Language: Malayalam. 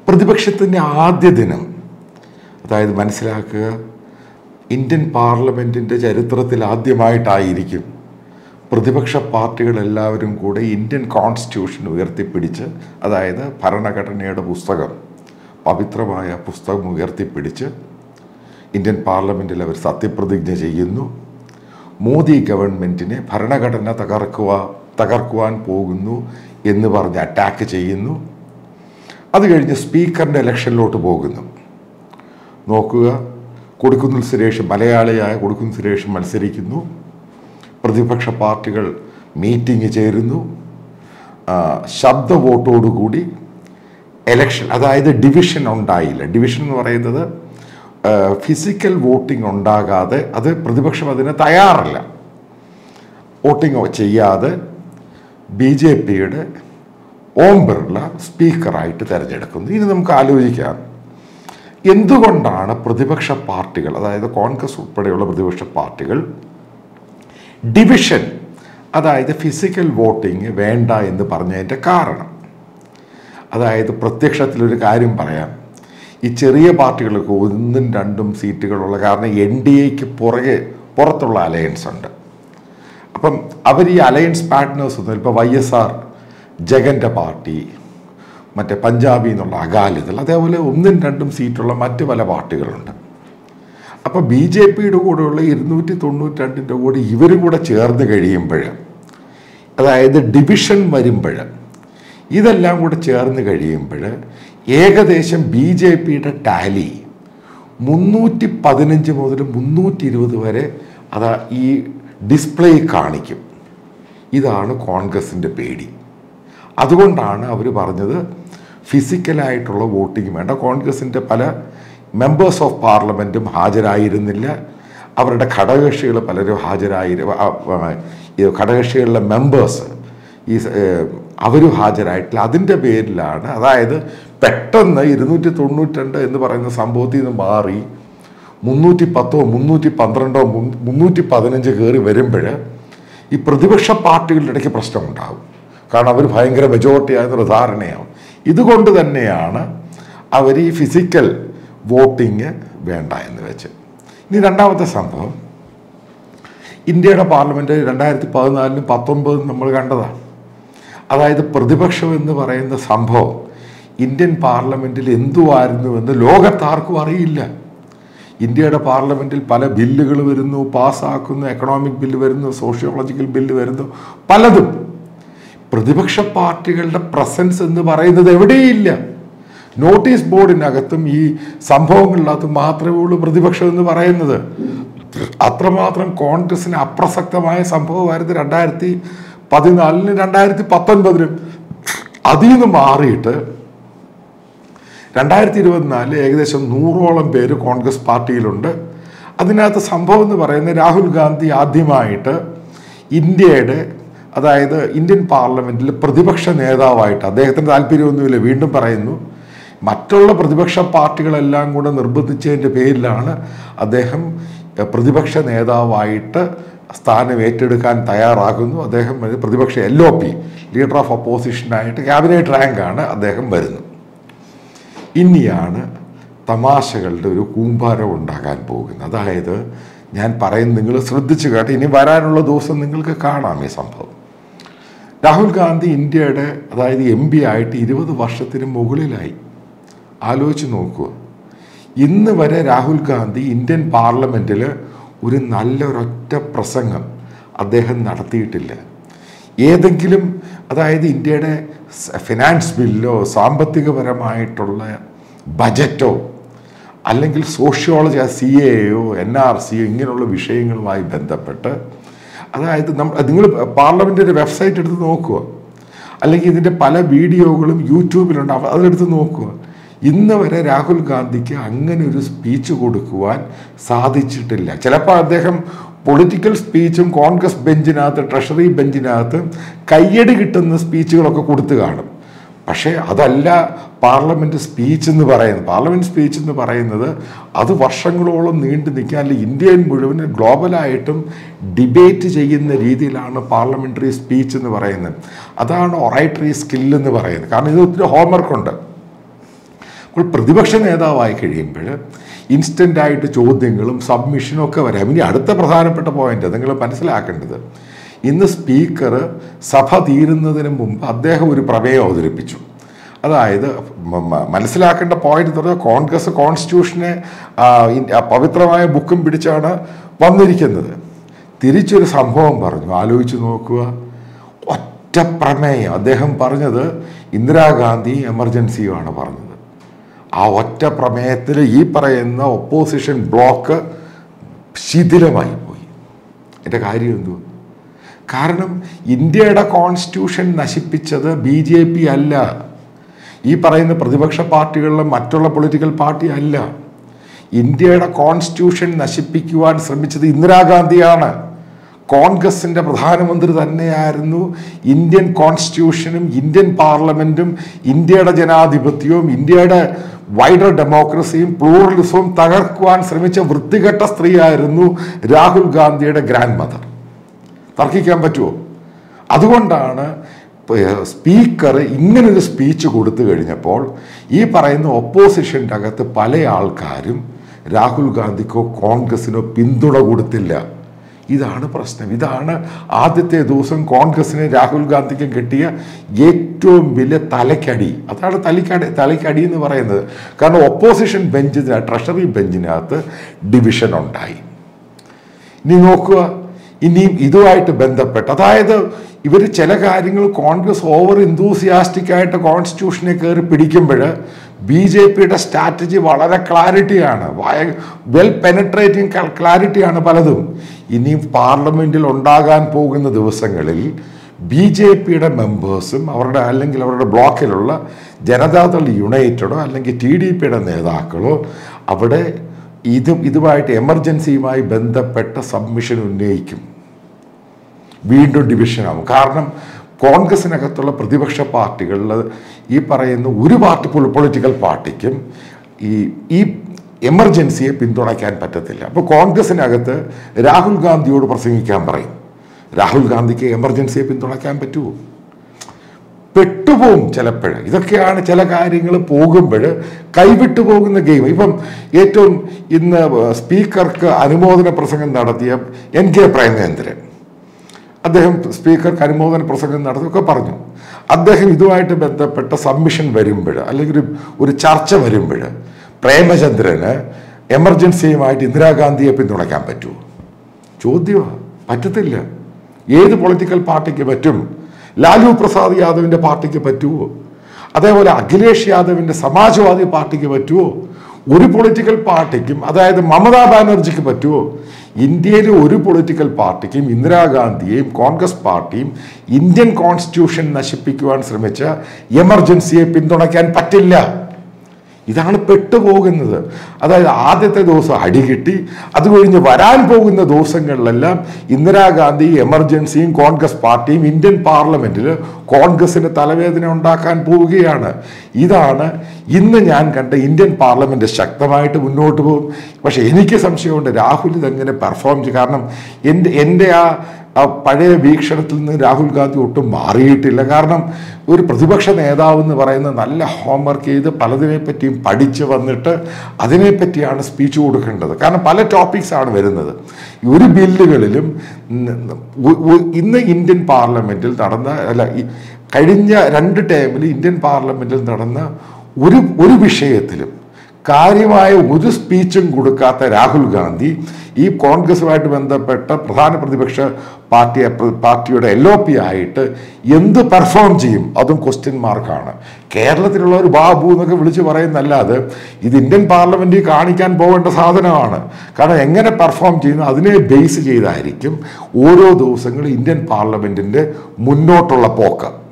പ്രതിപക്ഷത്തിൻ്റെ ആദ്യ ദിനം അതായത് മനസ്സിലാക്കുക ഇന്ത്യൻ പാർലമെൻറ്റിൻ്റെ ചരിത്രത്തിൽ ആദ്യമായിട്ടായിരിക്കും പ്രതിപക്ഷ പാർട്ടികളെല്ലാവരും കൂടെ ഇന്ത്യൻ കോൺസ്റ്റിറ്റ്യൂഷൻ ഉയർത്തിപ്പിടിച്ച് അതായത് ഭരണഘടനയുടെ പുസ്തകം പവിത്രമായ പുസ്തകം ഉയർത്തിപ്പിടിച്ച് ഇന്ത്യൻ പാർലമെൻറ്റിൽ അവർ സത്യപ്രതിജ്ഞ ചെയ്യുന്നു മോദി ഗവൺമെൻറ്റിനെ ഭരണഘടന തകർക്കുക തകർക്കുവാൻ പോകുന്നു എന്ന് പറഞ്ഞ് അറ്റാക്ക് ചെയ്യുന്നു അത് കഴിഞ്ഞ് സ്പീക്കറിൻ്റെ ഇലക്ഷനിലോട്ട് പോകുന്നു നോക്കുക കൊടുക്കുന്നിൽ സുരേഷ് മലയാളിയായ കൊടുക്കുന്നിൽ സുരേഷ് മത്സരിക്കുന്നു പ്രതിപക്ഷ പാർട്ടികൾ മീറ്റിംഗ് ചേരുന്നു ആ, ശബ്ദ വോട്ടോടുകൂടി എലക്ഷൻ അതായത് ഡിവിഷൻ ഉണ്ടായില്ല ഡിവിഷൻ എന്ന് പറയുന്നത് ഫിസിക്കൽ വോട്ടിംഗ് ഉണ്ടാകാതെ അത് പ്രതിപക്ഷം അതിന് തയ്യാറല്ല വോട്ടിംഗ് ചെയ്യാതെ ബി ജെ പിയുടെ ഓം ബിർള സ്പീക്കറായിട്ട് തിരഞ്ഞെടുക്കുന്നു ഇനി നമുക്ക് ആലോചിക്കാം എന്തുകൊണ്ടാണ് പ്രതിപക്ഷ പാർട്ടികൾ അതായത് കോൺഗ്രസ് ഉൾപ്പെടെയുള്ള പ്രതിപക്ഷ പാർട്ടികൾ ഡിവിഷൻ അതായത് ഫിസിക്കൽ വോട്ടിംഗ് വേണ്ട എന്ന് പറഞ്ഞതിൻ്റെ കാരണം അതായത് പ്രത്യക്ഷത്തിലൊരു കാര്യം പറയാം ഈ ചെറിയ പാർട്ടികൾക്ക് ഒന്നും രണ്ടും സീറ്റുകളുള്ള കാരണം എൻ ഡി എക്ക് പുറകെ പുറത്തുള്ള അലയൻസ് ഉണ്ട് അപ്പം അവർ ഈ അലയൻസ് പാർട്ട്നേഴ്സ് ഒന്നും ഇപ്പോൾ വൈ എസ് ആർ ജഗൻ്റെ പാർട്ടി മറ്റേ പഞ്ചാബി എന്നുള്ള അകാലിദൾ അതേപോലെ ഒന്നും രണ്ടും സീറ്റുള്ള മറ്റ് പല പാർട്ടികളുണ്ട് അപ്പോൾ ബി ജെ പിയുടെ കൂടെയുള്ള ഇരുന്നൂറ്റി തൊണ്ണൂറ്റി രണ്ടിൻ്റെ കൂടെ ഇവരും കൂടെ ചേർന്ന് കഴിയുമ്പോൾ അതായത് ഡിവിഷൻ വരുമ്പോൾ ഇതെല്ലാം കൂടെ ചേർന്ന് കഴിയുമ്പോൾ ഏകദേശം ബി ജെ പിയുടെ ടാലി മുന്നൂറ്റി പതിനഞ്ച് മുതൽ മുന്നൂറ്റി ഇരുപത് വരെ അതാ ഈ ഡിസ്പ്ലേ കാണിക്കും ഇതാണ് കോൺഗ്രസിൻ്റെ പേടി അതുകൊണ്ടാണ് അവർ പറഞ്ഞത് ഫിസിക്കലായിട്ടുള്ള വോട്ടിംഗ് വേണ്ട കോൺഗ്രസിൻ്റെ പല മെമ്പേഴ്സ് ഓഫ് പാർലമെൻറ്റും ഹാജരായിരുന്നില്ല അവരുടെ ഘടകകക്ഷികൾ പലരും ഹാജരായി ആ, ആ, ഈ ഘടകകക്ഷികളിലെ മെമ്പേഴ്സ് ഈ അവരും ഹാജരായിട്ടില്ല അതിൻ്റെ പേരിലാണ് അതായത് പെട്ടെന്ന് ഇരുന്നൂറ്റി തൊണ്ണൂറ്റിരണ്ട് എന്ന് പറയുന്ന സംഭവത്തിൽ നിന്ന് മാറി മുന്നൂറ്റി പത്തോ മുന്നൂറ്റി പന്ത്രണ്ടോ മുൻ- മുന്നൂറ്റി പതിനഞ്ച് കയറി വരുമ്പോൾ ഈ പ്രതിപക്ഷ പാർട്ടികളുടെ ഇടയ്ക്ക് പ്രശ്നമുണ്ടാകും കാരണം അവർ ഭയങ്കര മെജോറിറ്റി ആയെന്നൊരു ധാരണയാവും ഇതുകൊണ്ട് തന്നെയാണ് അവർ ഈ ഫിസിക്കൽ വോട്ടിങ് വേണ്ട എന്ന് വെച്ച് ഇനി രണ്ടാമത്തെ സംഭവം ഇന്ത്യയുടെ പാർലമെൻറ്റ് രണ്ടായിരത്തി പതിനാലിനും പത്തൊമ്പതിനും നമ്മൾ കണ്ടതാണ് അതായത് പ്രതിപക്ഷം എന്ന് പറയുന്ന സംഭവം ഇന്ത്യൻ പാർലമെൻറ്റിൽ എന്തുവായിരുന്നുവെന്ന് ലോകത്താർക്കും അറിയില്ല ഇന്ത്യയുടെ പാർലമെൻറ്റിൽ പല ബില്ലുകൾ വരുന്നു പാസ്സാക്കുന്നു എക്കണോമിക് ബില്ല് വരുന്നു സോഷ്യോളജിക്കൽ ബില്ല് വരുന്നു പലതും പ്രതിപക്ഷ പാർട്ടികളുടെ പ്രസൻസ് എന്ന് പറയുന്നത് എവിടെയില്ല നോട്ടീസ് ബോർഡിനകത്തും ഈ സംഭവങ്ങളിനകത്തും മാത്രമേ ഉള്ളൂ പ്രതിപക്ഷം എന്ന് പറയുന്നത് അത്രമാത്രം കോൺഗ്രസിന് അപ്രസക്തമായ സംഭവമായിരുന്നു രണ്ടായിരത്തി പതിനാലിന് രണ്ടായിരത്തി പത്തൊൻപതിനും അതിൽ നിന്ന് മാറിയിട്ട് രണ്ടായിരത്തി ഇരുപത്തിനാലിൽ ഏകദേശം നൂറോളം പേര് കോൺഗ്രസ് പാർട്ടിയിലുണ്ട് അതിനകത്ത് സംഭവം എന്ന് പറയുന്നത് രാഹുൽ ഗാന്ധി ആദ്യമായിട്ട് ഇന്ത്യയുടെ അതായത് ഇന്ത്യൻ പാർലമെൻറ്റിൽ പ്രതിപക്ഷ നേതാവായിട്ട് അദ്ദേഹത്തിന് താല്പര്യമൊന്നുമില്ല വീണ്ടും പറയുന്നു മറ്റുള്ള പ്രതിപക്ഷ പാർട്ടികളെല്ലാം കൂടെ നിർബന്ധിച്ചതിൻ്റെ പേരിലാണ് അദ്ദേഹം എഹ്, പ്രതിപക്ഷ നേതാവായിട്ട് സ്ഥാനം ഏറ്റെടുക്കാൻ തയ്യാറാകുന്നു അദ്ദേഹം ഒരു പ്രതിപക്ഷ L O P leader of ഒപ്പോസിഷനായിട്ട് ക്യാബിനറ്റ് റാങ്കാണ് അദ്ദേഹം വരുന്നത് ഇനിയാണ് തമാശകളുടെ ഒരു കൂമ്പാരം ഉണ്ടാകാൻ പോകുന്നത് അതായത് ഞാൻ പറയുന്നത് നിങ്ങൾ ശ്രദ്ധിച്ചു കേട്ടോ ഇനി വരാനുള്ള ദിവസം നിങ്ങൾക്ക് കാണാം ഈ സംഭവം രാഹുൽ ഗാന്ധി ഇന്ത്യയുടെ അതായത് എം പി ആയിട്ട് ഇരുപത് വർഷത്തിന് മുകളിലായി ആലോചിച്ച് നോക്കുക ഇന്ന് വരെ രാഹുൽ ഗാന്ധി ഇന്ത്യൻ പാർലമെൻറ്റിൽ ഒരു നല്ലൊരൊറ്റ പ്രസംഗം അദ്ദേഹം നടത്തിയിട്ടില്ല ഏതെങ്കിലും അതായത് ഇന്ത്യയുടെ സ് ഫിനാൻസ് ബില്ലോ സാമ്പത്തികപരമായിട്ടുള്ള ബജറ്റോ അല്ലെങ്കിൽ സോഷ്യോളജി സി എയോ എൻ ആർ സിയോ ഇങ്ങനെയുള്ള വിഷയങ്ങളുമായി ബന്ധപ്പെട്ട് അതായത് നമ്മൾ നിങ്ങൾ പാർലമെൻറ്റിൻ്റെ വെബ്സൈറ്റ് എടുത്ത് നോക്കുക അല്ലെങ്കിൽ ഇതിൻ്റെ പല വീഡിയോകളും യൂട്യൂബിലുണ്ട് അവ- അതെടുത്ത് നോക്കുക ഇന്ന് വരെ രാഹുൽ ഗാന്ധിക്ക് അങ്ങനെ ഒരു സ്പീച്ച് കൊടുക്കുവാൻ സാധിച്ചിട്ടില്ല ചിലപ്പോൾ അദ്ദേഹം പൊളിറ്റിക്കൽ സ്പീച്ചും കോൺഗ്രസ് ബെഞ്ചിനകത്ത് ട്രഷറി ബെഞ്ചിനകത്ത് കയ്യടി കിട്ടുന്ന സ്പീച്ചുകളൊക്കെ കൊടുത്തു കാണും പക്ഷേ അതല്ല പാർലമെൻറ്റ് സ്പീച്ച് എന്ന് പറയുന്നത് പാർലമെൻറ്റ് സ്പീച്ച് എന്ന് പറയുന്നത് അത് വർഷങ്ങളോളം നീണ്ടു നിൽക്കാൻ അല്ലെങ്കിൽ ഇന്ത്യയിൽ മുഴുവൻ ഗ്ലോബലായിട്ടും ഡിബേറ്റ് ചെയ്യുന്ന രീതിയിലാണ് പാർലമെൻ്ററി സ്പീച്ച് എന്ന് പറയുന്നത് അതാണ് ഒറൈറ്ററി സ്കിൽ എന്ന് പറയുന്നത് കാരണം ഇത് ഒത്തിരി ഹോംവർക്ക് ഉണ്ട് അപ്പോൾ പ്രതിപക്ഷ നേതാവായി കഴിയുമ്പോൾ ഇൻസ്റ്റൻ്റ് ആയിട്ട് ചോദ്യങ്ങളും സബ്മിഷനും ഒക്കെ വരാം ഇനി അടുത്ത പ്രധാനപ്പെട്ട പോയിന്റ് നിങ്ങൾ മനസ്സിലാക്കേണ്ടത് ഇന്ന് സ്പീക്കർ സഭ തീരുന്നതിന് മുമ്പ് അദ്ദേഹം ഒരു പ്രമേയം അവതരിപ്പിച്ചു അതായത് മ- മ- മനസ്സിലാക്കേണ്ട പോയിന്റ് എന്ന് പറഞ്ഞാൽ കോൺഗ്രസ് കോൺസ്റ്റിറ്റ്യൂഷനെ ആ, ഇൻ- ആ പവിത്രമായ ബുക്കും പിടിച്ചാണ് വന്നിരിക്കുന്നത് തിരിച്ചൊരു സംഭവം പറഞ്ഞു ആലോചിച്ച് നോക്കുക ഒറ്റ പ്രമേയം അദ്ദേഹം പറഞ്ഞത് ഇന്ദിരാഗാന്ധി എമർജൻസിയുമാണ് പറഞ്ഞത് ആ ഒറ്റ പ്രമേയത്തിൽ ഈ പറയുന്ന ഒപ്പോസിഷൻ ബ്ലോക്ക് ശിഥിലമായി പോയി എൻ്റെ കാര്യം എന്തുവാ കാരണം ഇന്ത്യയുടെ കോൺസ്റ്റിറ്റ്യൂഷൻ നശിപ്പിച്ചത് ബി ജെ പി അല്ല ഈ പറയുന്ന പ്രതിപക്ഷ പാർട്ടികളിലെ മറ്റുള്ള പൊളിറ്റിക്കൽ പാർട്ടി അല്ല ഇന്ത്യയുടെ കോൺസ്റ്റിറ്റ്യൂഷൻ നശിപ്പിക്കുവാൻ ശ്രമിച്ചത് ഇന്ദിരാഗാന്ധിയാണ് കോൺഗ്രസിന്റെ പ്രധാനമന്ത്രി തന്നെയായിരുന്നു ഇന്ത്യൻ കോൺസ്റ്റിറ്റ്യൂഷനും ഇന്ത്യൻ പാർലമെന്റും ഇന്ത്യയുടെ ജനാധിപത്യവും ഇന്ത്യയുടെ വൈഡർ ഡെമോക്രസിയും പ്ലൂറലിസവും തകർക്കുവാൻ ശ്രമിച്ച വൃത്തികെട്ട സ്ത്രീയായിരുന്നു രാഹുൽ ഗാന്ധിയുടെ ഗ്രാൻഡ് മദർ തർക്കിക്കാൻ പറ്റുമോ അതുകൊണ്ടാണ് സ്പീക്കർ ഇങ്ങനൊരു സ്പീച്ച് കൊടുത്തു കഴിഞ്ഞപ്പോൾ ഈ പറയുന്ന ഒപ്പോസിഷൻ്റെ അകത്ത് പല ആൾക്കാരും രാഹുൽ ഗാന്ധിക്കോ കോൺഗ്രസിനോ പിന്തുണ കൊടുത്തില്ല ഇതാണ് പ്രശ്നം ഇതാണ് ആദ്യത്തെ ദിവസം കോൺഗ്രസിന് രാഹുൽ ഗാന്ധിക്കും കിട്ടിയ ഏറ്റവും വലിയ തലക്കടി അതാണ് തലക്കടി തലക്കടി എന്ന് പറയുന്നത് കാരണം ഒപ്പോസിഷൻ ബെഞ്ചിന് ട്രഷറി ബെഞ്ചിനകത്ത് ഡിവിഷൻ ഉണ്ടായി ഇനി നോക്കുക ഇനിയും ഇതുമായിട്ട് ബന്ധപ്പെട്ട് അതായത് ഇവർ ചില കാര്യങ്ങൾ കോൺഗ്രസ് ഓവർ ഇന്തൂസിയാസ്റ്റിക് ആയിട്ട് കോൺസ്റ്റിറ്റ്യൂഷനെ കയറി പിടിക്കുമ്പോൾ ബി ജെ പിയുടെ സ്ട്രാറ്റജി വളരെ ക്ലാരിറ്റിയാണ് വെൽ പെനട്രേറ്റിംഗ് ക്ലാരിറ്റിയാണ് പലതും ഇനിയും പാർലമെന്റിൽ ഉണ്ടാകാൻ പോകുന്ന ദിവസങ്ങളിൽ ബി ജെ പിയുടെ മെമ്പേഴ്സും അവരുടെ അല്ലെങ്കിൽ അവരുടെ ബ്ലോക്കിലുള്ള ജനതാദൾ യുണൈറ്റഡോ അല്ലെങ്കിൽ ടി ഡി പിയുടെ നേതാക്കളോ അവിടെ ഇത് ഇതുമായിട്ട് എമർജൻസിയുമായി ബന്ധപ്പെട്ട സബ്മിഷൻ ഉന്നയിക്കും വീണ്ടും ഡിവിഷനാവും കാരണം കോൺഗ്രസിനകത്തുള്ള പ്രതിപക്ഷ പാർട്ടികളിൽ ഈ പറയുന്ന ഒരു പാർട്ടി പൊളിറ്റിക്കൽ പാർട്ടിക്കും ഈ ഈ എമർജൻസിയെ പിന്തുണയ്ക്കാൻ പറ്റത്തില്ല അപ്പോൾ കോൺഗ്രസിനകത്ത് രാഹുൽ ഗാന്ധിയോട് പ്രസംഗിക്കാൻ പറയും രാഹുൽ ഗാന്ധിക്ക് എമർജൻസിയെ പിന്തുണയ്ക്കാൻ പറ്റുമോ പെട്ടുപോകും ചിലപ്പോൾ ഇതൊക്കെയാണ് ചില കാര്യങ്ങൾ പോകുമ്പോൾ കൈവിട്ടു പോകുന്ന ഗെയിം ഇപ്പം ഏറ്റവും ഇന്ന് സ്പീക്കർക്ക് അനുമോദന പ്രസംഗം നടത്തിയ എൻ കെ പ്രേമേന്ദ്രൻ അദ്ദേഹം സ്പീക്കർക്ക് അനുമോദന പ്രസംഗം നടത്തിയൊക്കെ പറഞ്ഞു അദ്ദേഹം ഇതുമായിട്ട് ബന്ധപ്പെട്ട സബ്മിഷൻ വരുമ്പോൾ അല്ലെങ്കിൽ ഒരു ഒരു ചർച്ച വരുമ്പോൾ പ്രേമചന്ദ്രന് എമർജൻസിയുമായിട്ട് ഇന്ദിരാഗാന്ധിയെ പിന്തുണയ്ക്കാൻ പറ്റുമോ ചോദ്യമാണ് പറ്റത്തില്ല ഏത് പൊളിറ്റിക്കൽ പാർട്ടിക്ക് പറ്റും ലാലു പ്രസാദ് യാദവിന്റെ പാർട്ടിക്ക് പറ്റുമോ അതേപോലെ അഖിലേഷ് യാദവിന്റെ സമാജ്വാദി പാർട്ടിക്ക് പറ്റുമോ ഒരു പൊളിറ്റിക്കൽ പാർട്ടിക്കും അതായത് മമതാ ബാനർജിക്ക് പറ്റുമോ ഇന്ത്യയിലെ ഒരു പൊളിറ്റിക്കൽ പാർട്ടിക്കും ഇന്ദിരാഗാന്ധിയെയും കോൺഗ്രസ് പാർട്ടിയും ഇന്ത്യൻ കോൺസ്റ്റിറ്റ്യൂഷൻ നശിപ്പിക്കുവാൻ ശ്രമിച്ച എമർജൻസിയെ പിന്തുണയ്ക്കാൻ പറ്റില്ല ഇതാണ് പെട്ടുപോകുന്നത് അതായത് ആദ്യത്തെ ദിവസം അടി കിട്ടി അത് കഴിഞ്ഞ് വരാൻ പോകുന്ന ദിവസങ്ങളിലെല്ലാം ഇന്ദിരാഗാന്ധി എമർജൻസിയും കോൺഗ്രസ് പാർട്ടിയും ഇന്ത്യൻ പാർലമെന്റിൽ കോൺഗ്രസിന് തലവേദന ഉണ്ടാക്കാൻ പോവുകയാണ് ഇതാണ് ഇന്ന് ഞാൻ കണ്ട ഇന്ത്യൻ പാർലമെന്റ് ശക്തമായിട്ട് മുന്നോട്ട് പോകും പക്ഷെ എനിക്ക് സംശയമുണ്ട് രാഹുൽ ഇതെങ്ങനെ പെർഫോം ചെയ്യും കാരണം എൻ്റെ എൻ്റെ ആ ആ പഴയ വീക്ഷണത്തിൽ നിന്ന് രാഹുൽ ഗാന്ധി ഒട്ടും മാറിയിട്ടില്ല കാരണം ഒരു പ്രതിപക്ഷ നേതാവ് എന്ന് പറയുന്നത് നല്ല ഹോംവർക്ക് ചെയ്ത് പലതിനെ പറ്റിയും പഠിച്ച് വന്നിട്ട് അതിനെപ്പറ്റിയാണ് സ്പീച്ച് കൊടുക്കേണ്ടത് കാരണം പല ടോപ്പിക്സ് ആണ് വരുന്നത് ഈ ഒരു ബില്ലുകളിലും ന- ഉ- ഉ- ഇന്ന് ഇന്ത്യൻ പാർലമെന്റിൽ നടന്ന അല്ല ഈ കഴിഞ്ഞ രണ്ട് ടൈമിൽ ഇന്ത്യൻ പാർലമെന്റിൽ നടന്ന ഒരു ഒരു വിഷയത്തിലും കാര്യമായ ഒരു സ്പീച്ചും കൊടുക്കാത്ത രാഹുൽ ഗാന്ധി ഈ കോൺഗ്രസുമായിട്ട് ബന്ധപ്പെട്ട പ്രധാന പ്രതിപക്ഷ പാർട്ടി പാർട്ടിയുടെ എൽ ഒ പി ആയിട്ട് എന്ത് പെർഫോം ചെയ്യും അതും ക്വസ്റ്റ്യൻ മാർക്കാണ് കേരളത്തിലുള്ള ഒരു ബാബു എന്നൊക്കെ വിളിച്ച് പറയുന്നല്ലാതെ ഇത് ഇന്ത്യൻ പാർലമെന്റിൽ കാണിക്കാൻ പോകേണ്ട സാധനമാണ് കാരണം എങ്ങനെ പെർഫോം ചെയ്യുന്നു അതിനെ ബേസ് ചെയ്തായിരിക്കും ഓരോ ദിവസങ്ങളും ഇന്ത്യൻ പാർലമെന്റിന്റെ മുന്നോട്ടുള്ള പോക്ക്